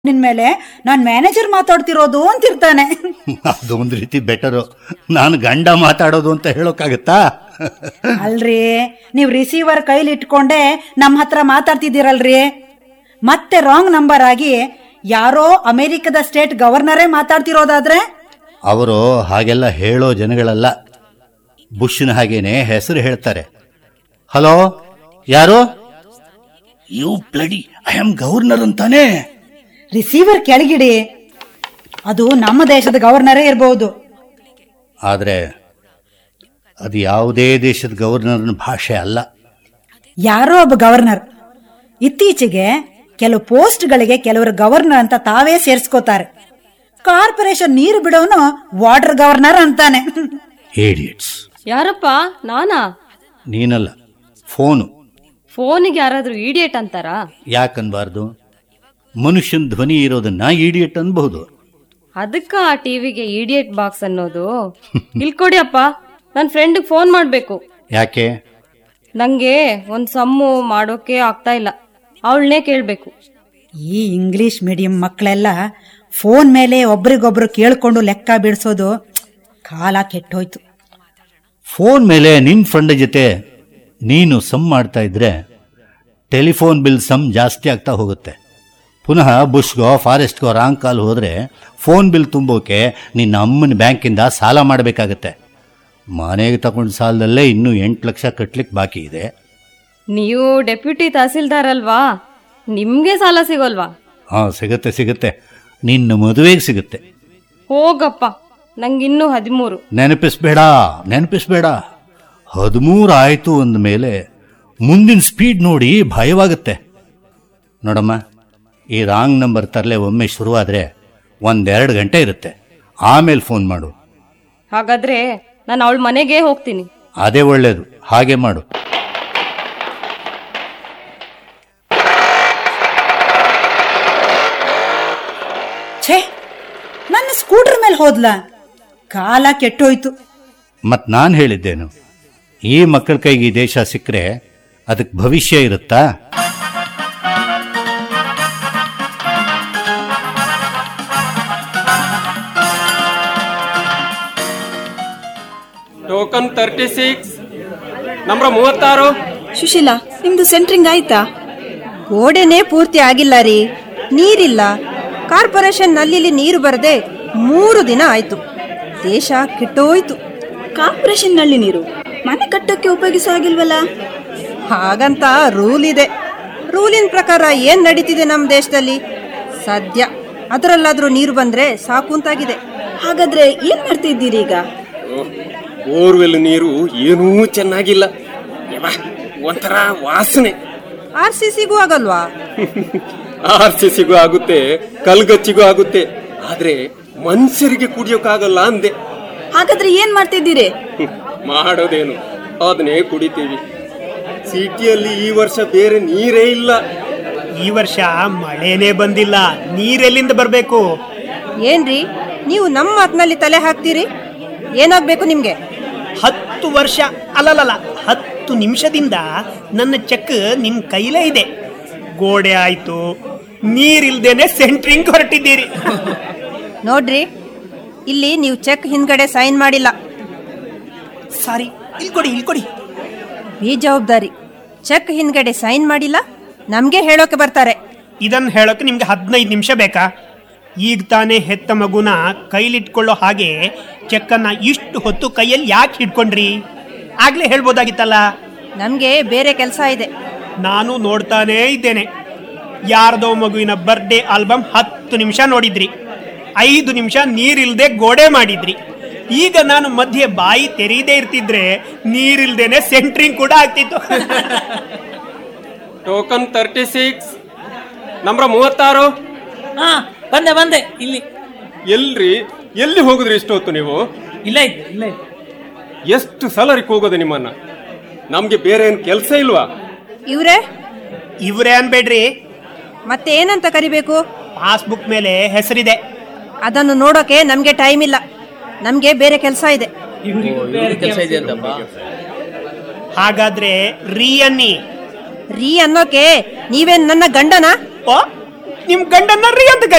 ನಿನ್ಮೇಲೆ ನಾನ್ manager ಮಾತಾಡ್ತಿರೋದು ಅಂತಿರ್ತಾನೆ ಅದು ಒಂದು ರೀತಿ ಬೆಟರು ನಾನು ಗಂಡ ಮಾತಾಡೋದು ಅಂತ ಹೇಳೋಕ್ಕಾಗತ್ತಾ ಅಲ್ರಿ ನೀವ್ ರಿಸೀವರ್ ಕೈಲಿ ಇಟ್ಕೊಂಡೆ ನಮ್ ಹತ್ರ ಮಾತಾಡ್ತಿದ್ದೀರಲ್ರಿ ಮತ್ತೆ ರಾಂಗ್ ನಂಬರ್ ಆಗಿ ಯಾರೋ ಅಮೆರಿಕದ ಸ್ಟೇಟ್ ಗವರ್ನರೇ ಮಾತಾಡ್ತಿರೋದಾದ್ರೆ ಅವರು ಹಾಗೆಲ್ಲ ಹೇಳೋ ಜನಗಳಲ್ಲ ಬುಷ್ನ ಹಾಗೇನೆ ಹೆಸರು ಹೇಳ್ತಾರೆ ಹಲೋ ಯಾರು you bloody I am governor ಅಂತಾನೆ ರಿಸೀವರ್ ಕೆಳಗಿಡಿ ಅದು ನಮ್ಮ ದೇಶದ ಗವರ್ನರೇ ಇರಬಹುದು ಆದರೆ ಅದು ಯಾವುದೇ ದೇಶದ ಗವರ್ನರ್ನ ಭಾಷೆ ಅಲ್ಲ ಯಾರೋ ಒಬ್ಬ ಗವರ್ನರ್ ಇತ್ತೀಚೆಗೆ ಕೆಲವು ಪೋಸ್ಟ್ಗಳಿಗೆ ಕೆಲವರು ಗವರ್ನರ್ ಅಂತ ತಾವೇ ಸೇರಿಸ್ಕೋತಾರೆ ಕಾರ್ಪೊರೇಷನ್ ನೀರು ಬಿಡೋನು ವಾಟರ್ ಗವರ್ನರ್ ಅಂತಾನೆ ಏಡಿಯಟ್ಸ್ ಯಾರಪ್ಪ ನಾನಾ ನೀನಲ್ಲ ಫೋನು ಫೋನಿಗೆ ಯಾರಾದ್ರೂ ಇಡಿಯೇಟ್ ಅಂತಾರಾ ಯಾಕನ್ಬಾರ್ದು ಮನುಷ್ಯನ ಧ್ವನಿ ಇರೋದನ್ನ ಈಡಿಯಟ್ ಅನ್ಬಹುದು ಅದಕ್ಕ ಆ ಟಿವಿಗೆ ಇಡಿಯೇಟ್ ಬಾಕ್ಸ್ ಅನ್ನೋದು ಇಲ್ ಕೊಡಿ ಅಪ್ಪ ನನ್ನ ಫ್ರೆಂಡ್ಗೆ ಫೋನ್ ಮಾಡ್ಬೇಕು ಯಾಕೆ ನಂಗೆ ಒಂದ್ ಸಮ್ಮು ಮಾಡೋಕೆ ಆಗ್ತಾ ಇಲ್ಲ ಅವಳನ್ನೇ ಕೇಳ್ಬೇಕು ಈ ಇಂಗ್ಲಿಷ್ ಮೀಡಿಯಂ ಮಕ್ಕಳೆಲ್ಲ ಫೋನ್ ಮೇಲೆ ಒಬ್ರಿಗೊಬ್ರು ಕೇಳ್ಕೊಂಡು ಲೆಕ್ಕ ಬಿಡಿಸೋದು ಕಾಲ ಕೆಟ್ಟೋಯ್ತು ಫೋನ್ ಮೇಲೆ ನಿನ್ ಫ್ರೆಂಡ್ ಜೊತೆ ನೀನು ಸಮ್ ಮಾಡ್ತಾ ಇದ್ರೆ ಟೆಲಿಫೋನ್ ಬಿಲ್ ಸಮ್ ಜಾಸ್ತಿ ಆಗ್ತಾ ಹೋಗುತ್ತೆ ಪುನಃ ಬುಷ್ಗೋ ಫಾರೆಸ್ಟ್ಗೋ ರಾಂಗ್ ಕಾಲ್ ಹೋದ್ರೆ ಫೋನ್ ಬಿಲ್ ತುಂಬೋಕೆ ನಿನ್ನ ಅಮ್ಮನ ಬ್ಯಾಂಕಿಂದ ಸಾಲ ಮಾಡಬೇಕಾಗತ್ತೆ ಮನೆಗೆ ತಗೊಂಡ ಸಾಲದಲ್ಲೇ ಇನ್ನೂ ಎಂಟು ಲಕ್ಷ ಕಟ್ಲಿಕ್ಕೆ ಬಾಕಿ ಇದೆ ನೀವು ಡೆಪ್ಯೂಟಿ ತಹಸೀಲ್ದಾರ್ ಅಲ್ವಾ ನಿಮ್ಗೆ ಸಾಲ ಸಿಗೋಲ್ವಾ ಹಾಂ ಸಿಗುತ್ತೆ ಸಿಗುತ್ತೆ ನಿನ್ನ ಮದುವೆಗೆ ಸಿಗುತ್ತೆ ಹೋಗಪ್ಪ ನಂಗಿನ್ನೂ ಹದಿಮೂರು ನೆನಪಿಸ್ಬೇಡ ನೆನಪಿಸ್ಬೇಡ ಹದಿಮೂರು ಆಯಿತು ಅಂದಮೇಲೆ ಮುಂದಿನ ಸ್ಪೀಡ್ ನೋಡಿ ಭಯವಾಗುತ್ತೆ ನೋಡಮ್ಮ ಈ ರಾಂಗ್ ನಂಬರ್ ತರಲೆ ಒಮ್ಮೆ ಶುರುವಾದರೆ ಒಂದೆರಡು ಗಂಟೆ ಇರುತ್ತೆ ಆಮೇಲೆ ಫೋನ್ ಮಾಡು ಹಾಗಾದ್ರೆ ನಾನು ಅವಳ ಮನೆಗೆ ಹೋಗ್ತೀನಿ ಅದೇ ಒಳ್ಳೇದು ಹಾಗೆ ಮಾಡು ಛೇ ನನ್ನ ಸ್ಕೂಟರ್ ಮೇಲೆ ಹೋದ್ಲ ಕಾಲ ಕೆಟ್ಟೋಯ್ತು ಮತ್ತು ನಾನು ಹೇಳಿದ್ದೇನು ಈ ಮಕ್ಕಳ ಕೈಗೆ ಈ ದೇಶ ಸಿಕ್ಕರೆ ಅದಕ್ಕೆ ಭವಿಷ್ಯ ಇರುತ್ತಾ ಟೋಕನ್ ತರ್ಟಿ ಸಿಕ್ಸ್ ನಂಬರ್ ಮೂವತ್ತಾರು ಸುಶೀಲಾ ನಿಮ್ದು ಸೆಂಟ್ರಿಂಗ್ ಆಯ್ತಾ ಗೋಡೆನೇ ಪೂರ್ತಿ ಆಗಿಲ್ಲ ರೀ ನೀರಿಲ್ಲ ಕಾರ್ಪೊರೇಷನ್ ನಲ್ಲಿ ನೀರು ಬರದೆ ಮೂರು ದಿನ ಆಯ್ತು ದೇಶ ಕೆಟ್ಟೋಯ್ತು ಕಾರ್ಪೊರೇಷನ್ ನಲ್ಲಿ ನೀರು ಮನೆ ಕಟ್ಟಕ್ಕೆ ಉಪಯೋಗಿಸೋ ಆಗಿಲ್ವಲ್ಲ ಹಾಗಂತ ರೂಲ್ ಇದೆ ರೂಲಿನ ಪ್ರಕಾರ ಏನ್ ನಡೀತಿದೆ ನಮ್ಮ ದೇಶದಲ್ಲಿ ಸದ್ಯ ಅದರಲ್ಲಾದ್ರೂ ನೀರು ಬಂದ್ರೆ ಸಾಕು ಅಂತಾಗಿದೆ ಹಾಗಾದ್ರೆ ಏನ್ ಮಾಡ್ತಾ ಇದ್ದೀರಿ ಈಗ ಬೋರ್ವೆಲ್ ನೀರು ಏನೂ ಚೆನ್ನಾಗಿಲ್ಲ ಯವ್ವ, ಒಂಥರ ವಾಸನೆ ಆರ್ ಸಿ ಸಿಗೂ ಆಗಲ್ವಾ ಆರ್ ಸಿ ಸಿಗೂ ಆಗುತ್ತೆ ಕಲ್ಗಚ್ಚಿಗೂ ಆಗುತ್ತೆ ಆದ್ರೆ ಮನುಷ್ಯರಿಗೆ ಕುಡಿಯೋಕ್ಕಾಗಲ್ಲ ಅಂದೆ ಹಾಗಾದ್ರೆ ಏನ್ ಮಾಡ್ತಾ ಇದ್ದೀರಿ ಹ್ಮ್, ಮಾಡೋದೇನು ಅದನ್ನೇ ಕುಡಿತೀವಿ ಸಿಟಿಯಲ್ಲಿ ಈ ವರ್ಷ ಬೇರೆ ನೀರೇ ಇಲ್ಲ ಈ ವರ್ಷ ಮಳೆನೇ ಬಂದಿಲ್ಲ ನೀರೆಲ್ಲಿಂದ ಬರಬೇಕು ಏನ್ರಿ ನೀವು ನಮ್ಮ ಮಾತಿನಲ್ಲಿ ತಲೆ ಹಾಕ್ತೀರಿ ಏನಾಗ್ಬೇಕು ನಿಮ್ಗೆ ಹತ್ತು ವರ್ಷ ಅಲ್ಲಲ್ಲ ಹತ್ತು ನಿಮಿಷದಿಂದ ನನ್ನ ಚೆಕ್ ನಿಮ್ ಕೈಲೇ ಇದೆ ಗೋಡೆ ಆಯ್ತು ನೀರಿಲ್ದೇನೆ ಸೆಂಟ್ರಿಂಗ್ ಹೊರಟಿದ್ದೀರಿ ನೋಡ್ರಿ ಇಲ್ಲಿ ನೀವು ಚೆಕ್ ಹಿಂದ್ಗಡೆ ಸೈನ್ ಮಾಡಿಲ್ಲ ಸಾರಿ ಇಲ್ಲಿ ಕೊಡಿ ಇಲ್ಲಿ ಕೊಡಿ ಬೇಜವಾಬ್ದಾರಿ ಚೆಕ್ ಹಿಂದ್ಗಡೆ ಸೈನ್ ಮಾಡಿಲ್ಲ ನಮ್ಗೆ ಹೇಳೋಕೆ ಬರ್ತಾರೆ ಇದನ್ನ ಹೇಳೋಕೆ ನಿಮ್ಗೆ ಹದಿನೈದು ನಿಮಿಷ ಬೇಕಾ ಈಗ ತಾನೇ ಹೆತ್ತ ಮಗುನ ಕೈಲಿಟ್ಕೊಳ್ಳೋ ಹಾಗೆ ಚೆಕ್ಕನ್ನ ಇಷ್ಟು ಹೊತ್ತು ಕೈಯಲ್ಲಿ ಯಾಕೆ ಹಿಡ್ಕೊಂಡ್ರಿ ಆಗ್ಲೇ ಹೇಳ್ಬೋದಾಗಿತ್ತಲ್ಲ ನಮ್ಗೆ ಬೇರೆ ಕೆಲಸ ಇದೆ ನಾನು ನೋಡ್ತಾನೇ ಇದ್ದೇನೆ ಯಾರ್ದೋ ಮಗುವಿನ ಬರ್ಡೇ ಆಲ್ಬಮ್ ಹತ್ತು ನಿಮಿಷ ನೋಡಿದ್ರಿ ಐದು ನಿಮಿಷ ನೀರಿಲ್ದೆ ಗೋಡೆ ಮಾಡಿದ್ರಿ ಈಗ ನಾನು ಮಧ್ಯೆ ಬಾಯಿ ತೆರೀದೇ ಇರ್ತಿದ್ರೆ ನೀರಿಲ್ದೇನೆ ಸೆಂಟ್ರಿಂಗ್ ಕೂಡ ಆಗ್ತಿತ್ತು ಟೋಕನ್ ತರ್ಟಿ ಸಿಕ್ಸ್ ನಂಬರ್ ಮೂವತ್ತಾರು ಹಾ ಬಂದೆ ಬಂದೆ ಇಲ್ಲಿ ಎಲ್ರಿ ಎಲ್ಲಿ ಹೋಗುದ್ರಿ ಇಷ್ಟೊತ್ತು ನೀವು ಇಲ್ಲ ಇದ್ದೆ ಇಲ್ಲ ಇದ್ದೆ ಎಷ್ಟು ಸಲ ರಿಕ್ ಹೋಗೋದು ನಿಮ್ಮನ್ನ ನಮ್ಗೆ ಬೇರೆ ಏನ್ ಕೆಲಸ ಇಲ್ವಾ ಇವ್ರೆ ಇವ್ರೇ ಅನ್ಬೇಡ್ರಿ ಮತ್ತೆ ಏನಂತ ಕರಿಬೇಕು ಪಾಸ್ಬುಕ್ ಮೇಲೆ ಹೆಸರಿದೆ ಅದನ್ನು ನೋಡೋಕೆ ನಮ್ಗೆ ಟೈಮ್ ಇಲ್ಲ ನಮ್ಗೆ ಬೇರೆ ಕೆಲಸ ಇದೆ ಇವ್ರಿಗೂ ಬೇರೆ ಕೆಲಸ ಇದೆ ಅಂತಪ್ಪ ಹಾಗಾದ್ರೆ ರೀ ಅನ್ನಿ ರೀ ಅನ್ನೋಕೆ ನೀವೇನ್ ನನ್ನ ಗಂಡನ ಓ ನಿಮ್ ಗಂಡನ್ನ ರೀ ಅಂತ